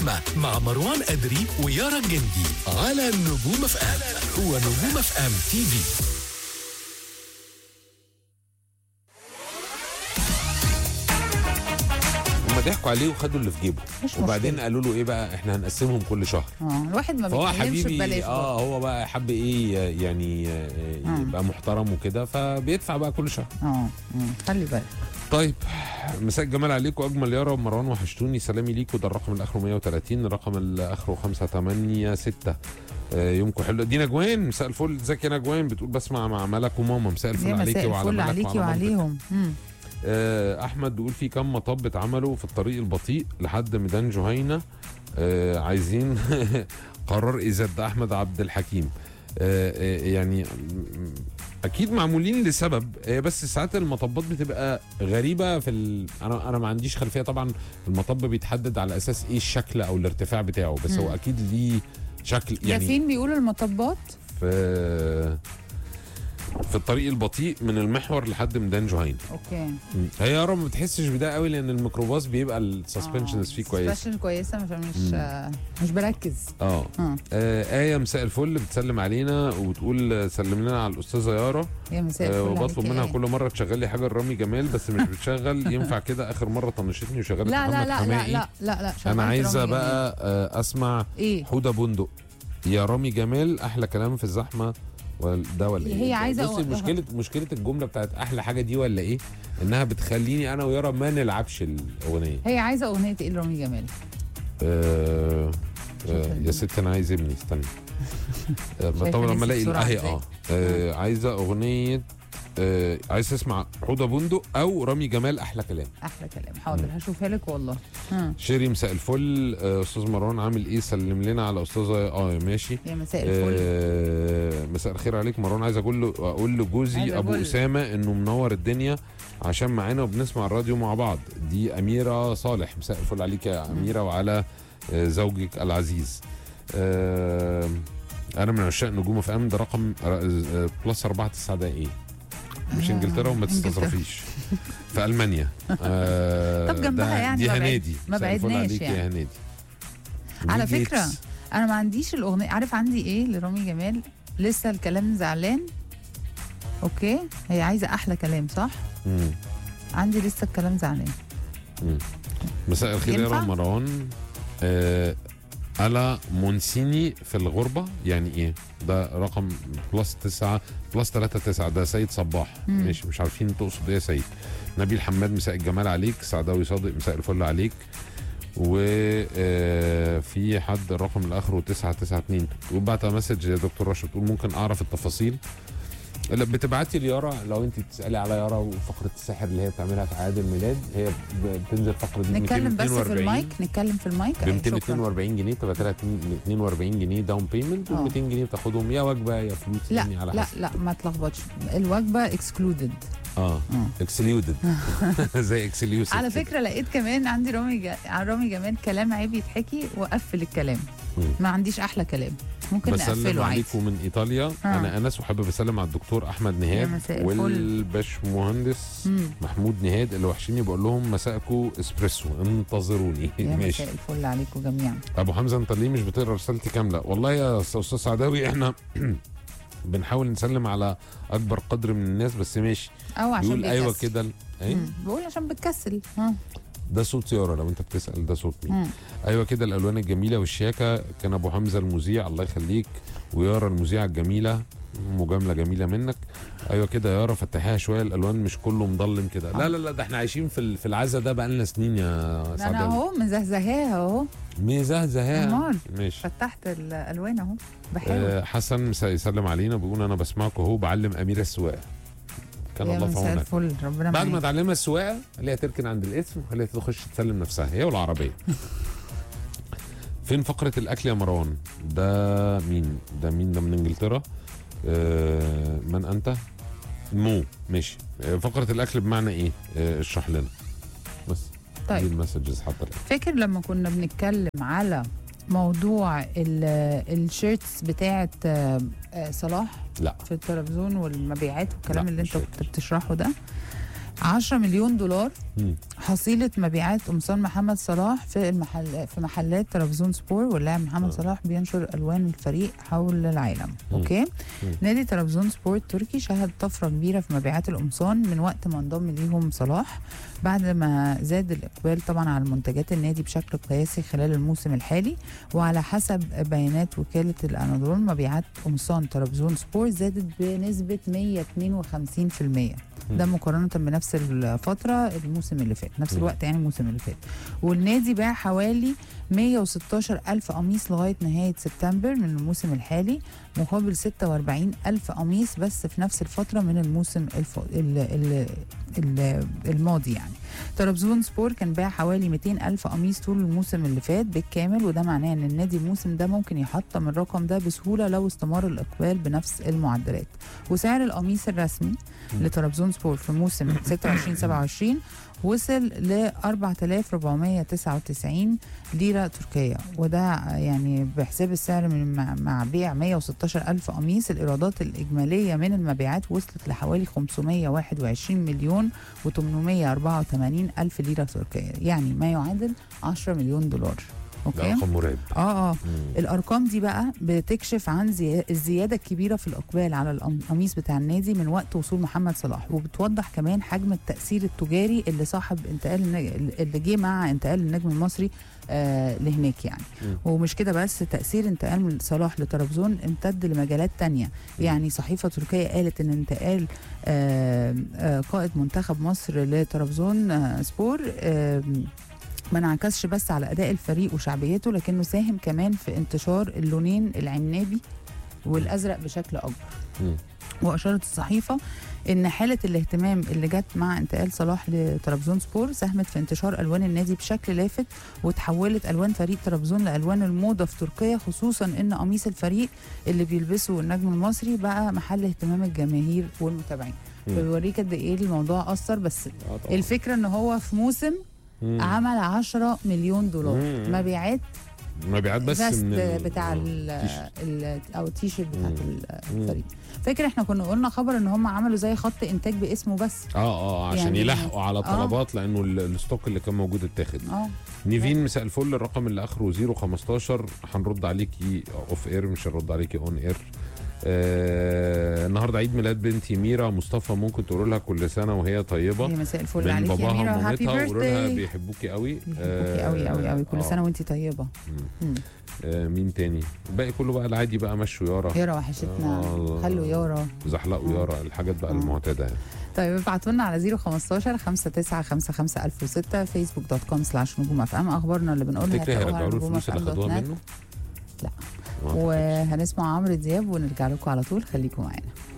اللحمة مع مروان أدري ويارا الجندي على نجوم اف ام هو نجوم اف ام تي في هم ضحكوا عليه وخدوا اللي في جيبه مش وبعدين مشكلة. قالوا له ايه بقى احنا هنقسمهم كل شهر اه الواحد ما فهو بيتكلمش حبيبي ببلاش اه برضه. هو بقى حب ايه يعني آه، مم. يبقى محترم وكده فبيدفع بقى كل شهر اه مم. خلي بالك طيب مساء الجمال عليكم اجمل يارا ومروان وحشتوني سلامي ليكم ده الرقم اللي اخره 130 الرقم اللي اخره 586 آه، يومكم حلو دي نجوان مساء الفل ازيك يا نجوان بتقول بسمع مع ملك وماما مساء الفل يا عليكي مساء وعلى الفل ملك عليكي وعلى مامتك. وعليهم مم. آه، احمد بيقول في كم مطب اتعملوا في الطريق البطيء لحد ميدان جهينه آه، عايزين قرار ازاله ده احمد عبد الحكيم آه، آه، يعني م- اكيد معمولين لسبب آه، بس ساعات المطبات بتبقى غريبه في ال... انا انا ما عنديش خلفيه طبعا المطب بيتحدد على اساس ايه الشكل او الارتفاع بتاعه بس هو مم. اكيد ليه شكل يا يعني فين بيقولوا المطبات في في الطريق البطيء من المحور لحد ميدان جهينه اوكي هي يا رب ما بتحسش بده قوي لان الميكروباص بيبقى السسبنشنز فيه كويس سسبنشن كويسه مش مش مم. آه مش بركز اه اه آه، آية مساء الفل بتسلم علينا وبتقول آه، سلم لنا على الأستاذة يارا يا مساء آه، الفل وبطلب عليك منها إيه؟ كل مرة تشغل لي حاجة لرامي جمال بس مش بتشغل ينفع كده آخر مرة طنشتني وشغلت لا لا محمد لا لا حماقي لا لا لا أنا شغلت عايزة رامي بقى آه، أسمع جمال. ايه حودة بندق يا رامي جمال أحلى كلام في الزحمة ولا ده ولا هي ايه؟ عايزة بصي أقول- مشكلة مشكلة الجملة بتاعت أحلى حاجة دي ولا إيه؟ إنها بتخليني أنا ويارا ما نلعبش الأغنية هي عايزه اغنيه ايه لرامي جمال آه آه شكراً. يا ست انا عايز ابني استني آه، شايفة طبعا لما نسيت الاقي بسرعة الاهي إزاي. اه آه، عايزه اغنيه آه عايز اسمع حوضه بندق او رامي جمال احلى كلام احلى كلام حاضر هشوفها لك والله ها شيري مساء الفل آه استاذ مروان عامل ايه سلم لنا على استاذه اه ماشي يا مساء الفل آه مساء الخير عليك مروان عايز اقول له اقول لجوزي عايزة ابو أقول- اسامه انه منور الدنيا عشان معانا وبنسمع الراديو مع بعض دي اميره صالح مساء الفل عليك يا اميره وعلى آه، زوجك العزيز آه، انا من عشاق نجوم اف ام ده رقم آه، آه، بلس 4 9 ده ايه مش آه، انجلترا وما إنجلترا. تستظرفيش في المانيا آه، طب جنبها ده- يعني دي ما بعد- هنادي ما مساء الفل بعدناش عليك يعني. يا هنادي على بيل فكرة، جيتس. انا ما عنديش الاغنيه عارف عندي ايه لرامي جمال لسه الكلام زعلان اوكي هي عايزه احلى كلام صح مم. عندي لسه الكلام زعلان مم. مساء الخير يا ينفع؟ رام مروان آه ألا مونسيني في الغربة يعني إيه؟ ده رقم بلس تسعة بلس تلاتة تسعة ده سيد صباح مم. ماشي مش عارفين تقصد إيه يا سيد نبيل حماد مساء الجمال عليك سعداوي صادق مساء الفل عليك وفي حد الرقم اللي اخره 992 وبعت مسج يا دكتور رشا بتقول ممكن اعرف التفاصيل لا بتبعتي ليارا لو انت بتسالي على يارا وفقره السحر اللي هي بتعملها في اعياد الميلاد هي ب- بتنزل الفقره دي نتكلم بس في 242 المايك نتكلم في المايك ب أيوة، شكراً. 242 جنيه تبقى 42 جنيه داون بيمنت آه. و200 جنيه بتاخدهم يا وجبه يا فلوس لا يعني على لا حسب لا ما تلخبطش الوجبه اكسكلودد اه اكسليودد زي اكسليوسف على كده. فكره لقيت كمان عندي رامي جا... رامي جمال كلام عيب يتحكي وقفل الكلام مم. ما عنديش احلى كلام ممكن بسلم نقفله عادي عليكم من ايطاليا آه. انا انس وحابب اسلم على الدكتور احمد يا نهاد مساء الفل. والباشمهندس مم. محمود نهاد اللي وحشيني بقول لهم مساءكم اسبريسو انتظروني يا ماشي مساء الفل عليكم جميعا ابو حمزه انت ليه مش بتقرا رسالتي كامله والله يا استاذ سعداوي احنا بنحاول نسلم على اكبر قدر من الناس بس ماشي او عشان بيقول ايوه بيكسل. كده ال- ايه مم. بقول عشان بتكسل ها ده صوت يارا لو انت بتسال ده صوت مين مم. ايوه كده الالوان الجميله والشياكه كان ابو حمزه المذيع الله يخليك ويارا المذيعه الجميله مجامله جميله منك ايوه كده يا يارا فتحيها شويه الالوان مش كله مضلم كده لا لا لا ده احنا عايشين في ال- في العزا ده بقالنا سنين يا ده انا سعداوي اهو مزهزهاها اهو مزهزهاها أمال. ماشي فتحت الالوان اهو بحاول آه حسن س- يسلم علينا بيقول انا بسمعكم اهو بعلم اميره السواقه كان يا الله في مساء عونك الفل ربنا بعد ما معاك تعلمها السواقه اللي هتركن عند الاسم اللي تخش تسلم نفسها هي والعربيه فين فقره الاكل يا مروان ده مين ده مين ده من انجلترا آه من انت مو ماشي آه فقره الاكل بمعنى ايه آه اشرح لنا بس طيب. دي المسجز حتى الان فاكر لما كنا بنتكلم على موضوع ال- الشيرتس بتاعه آه، آه، صلاح لا في التلفزيون والمبيعات والكلام لا، اللي مش انت فاكر. كنت بتشرحه ده 10 مليون دولار مم. حصيله مبيعات قمصان محمد صلاح في المحل في محلات ترابزون سبور واللاعب محمد آه. صلاح بينشر الوان الفريق حول العالم مم. اوكي مم. نادي ترابزون سبور التركي شهد طفره كبيره في مبيعات القمصان من وقت ما انضم ليهم صلاح بعد ما زاد الاقبال طبعا على منتجات النادي بشكل قياسي خلال الموسم الحالي وعلى حسب بيانات وكاله الاناضول مبيعات قمصان ترابزون سبور زادت بنسبه 152% ده مقارنة بنفس الفترة الموسم اللي فات نفس مم. الوقت يعني الموسم اللي فات والنادي باع حوالي 116 ألف قميص لغاية نهاية سبتمبر من الموسم الحالي مقابل 46 ألف قميص بس في نفس الفترة من الموسم الف... ال... ال... ال... الماضي يعني ترابزون سبور كان باع حوالي 200 ألف قميص طول الموسم اللي فات بالكامل وده معناه ان النادي الموسم ده ممكن يحطم الرقم ده بسهولة لو استمر الإقبال بنفس المعدلات وسعر القميص الرسمي لترابزون سبور في موسم 26 27 وصل ل 4499 ليره تركيه وده يعني بحساب السعر من مع, مع بيع 116 الف قميص الايرادات الاجماليه من المبيعات وصلت لحوالي 521 مليون و884 الف ليره تركيه يعني ما يعادل 10 مليون دولار ده اوكي رقم مرعب اه اه مم. الارقام دي بقى بتكشف عن زي... الزياده الكبيره في الاقبال على القميص بتاع النادي من وقت وصول محمد صلاح وبتوضح كمان حجم التاثير التجاري اللي صاحب انتقال النج... اللي جه مع انتقال النجم المصري آه لهناك يعني مم. ومش كده بس تاثير انتقال من صلاح لطرابزون امتد لمجالات تانية يعني صحيفه تركيه قالت ان انتقال آه آه قائد منتخب مصر لطرابزون آه سبور آه ما انعكسش بس على اداء الفريق وشعبيته لكنه ساهم كمان في انتشار اللونين العنابي والازرق بشكل اكبر مم. واشارت الصحيفه ان حاله الاهتمام اللي جت مع انتقال صلاح لترابزون سبور ساهمت في انتشار الوان النادي بشكل لافت وتحولت الوان فريق ترابزون لالوان الموضه في تركيا خصوصا ان قميص الفريق اللي بيلبسه النجم المصري بقى محل اهتمام الجماهير والمتابعين مم. فبيوريك قد ايه الموضوع اثر بس آه طبعاً. الفكره ان هو في موسم مم. عمل 10 مليون دولار مم. مبيعات مبيعات بس فيست من ال- بتاع آه، ال تيشيرت. ال او التيشيرت بتاعت مم. مم. الفريق فاكر احنا كنا قلنا خبر ان هم عملوا زي خط انتاج باسمه بس اه اه عشان يعني- يلحقوا على آه. طلبات لانه ال- الستوك اللي كان موجود اتاخد اه نيفين مساء الفل الرقم اللي اخره 015 هنرد عليكي اوف اير مش هنرد عليكي اون اير آه النهارده عيد ميلاد بنتي ميرا مصطفى ممكن تقولوا لها كل سنه وهي طيبه هي مساء الفل بين عليك يا باباها ميرا هابي ومامتها وقولوا لها بيرثداي بيحبوكي قوي بيحبوكي قوي قوي قوي كل آه. سنه وانت طيبه مم. مم. آه مين تاني الباقي كله بقى العادي بقى مشوا يارا يارا وحشتنا آه. خلوا يارا زحلقوا يارا الحاجات بقى آه. المعتاده يعني طيب ابعتوا لنا على 015 5955 1006 فيسبوك دوت كوم سلاش نجوم اف ام اخبارنا اللي بنقولها تفتكري هتلاقوها على هيرجعوا له نجوم الفلوس اللي FM دوت خدوها نت. منه؟ لا. ما أعتقدش. وهنسمع عمرو دياب ونرجع لكم على طول خليكم معانا